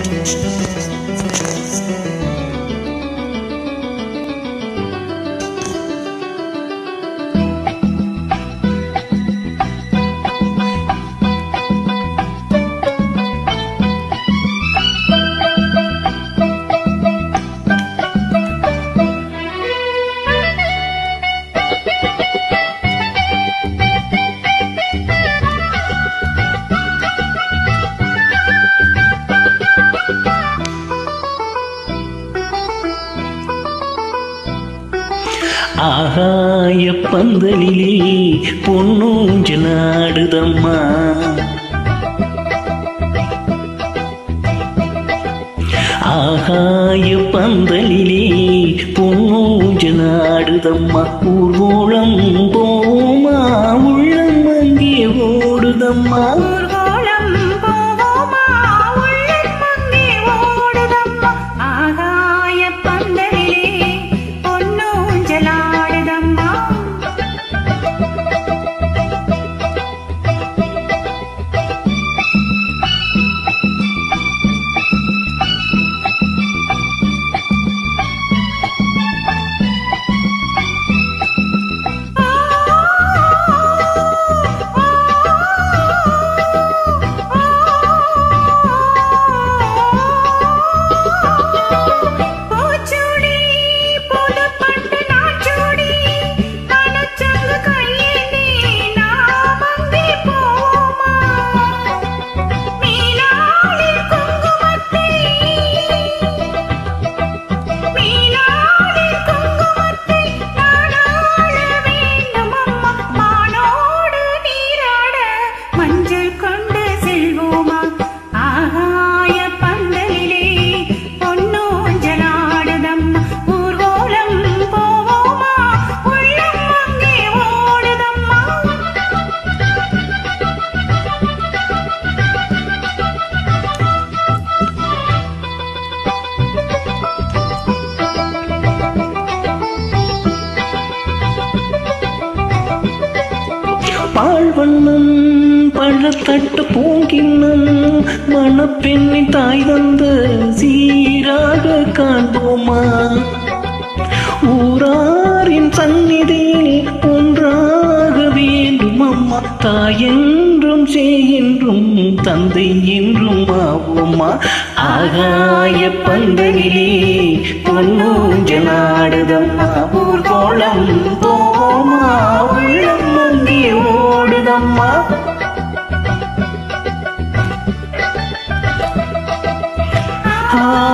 ஆகாய பந்தலிலே பொன்னூஞ்சல் ஆடுதம்மா ஆகாய பந்தலிலே பொன்னூஞ்சல் ஆடுதம்மா ஊர்வலம் போமா உள்ளம் அங்கே ஓடுதம்மா ஊர்வலம் போவோமா உள்ளம் அங்கே ஓடுதம்மா ஆகாய பந்தலிலே பொன்னூஞ்சலாடுதம்மா பூச்சூடி புதுப்பட்டு நாச்சூடி மனச்சங்கு கையேந்தி நாம் அங்கே போவோமா மீனாளில் குங்குமத்தை மீனாளில் குங்குமத்தை நாடாள வேண்டும் அம்மா மானோடு நீராட மஞ்சள் கொண்டு செல்வோமா ஆகாய பந்தலிலே பொன்னூஞ்சலாடுதம்மா ஊர்வலம் போவோமா உள்ளம் அங்கே ஓடுதம்மா பாழ்வண்ணம் பழத்தட்டு பூங்கிண்ணம் மணப்பெண்ணின் தாய் தந்த சீராக காண்போமா ஊராரின் சந்நிதியில் ஒன்றாக வேண்டும் அம்மா தாய் என்றும் செய்கின்றும் தந்தை என்றும் ஆவோமா ஆகாய பந்தலிலே பொன்னூஞ்சலாடுதம்மா ஊர்கோளம் போமா உள்ளம் அங்கே ஓடுதம்மா ஆ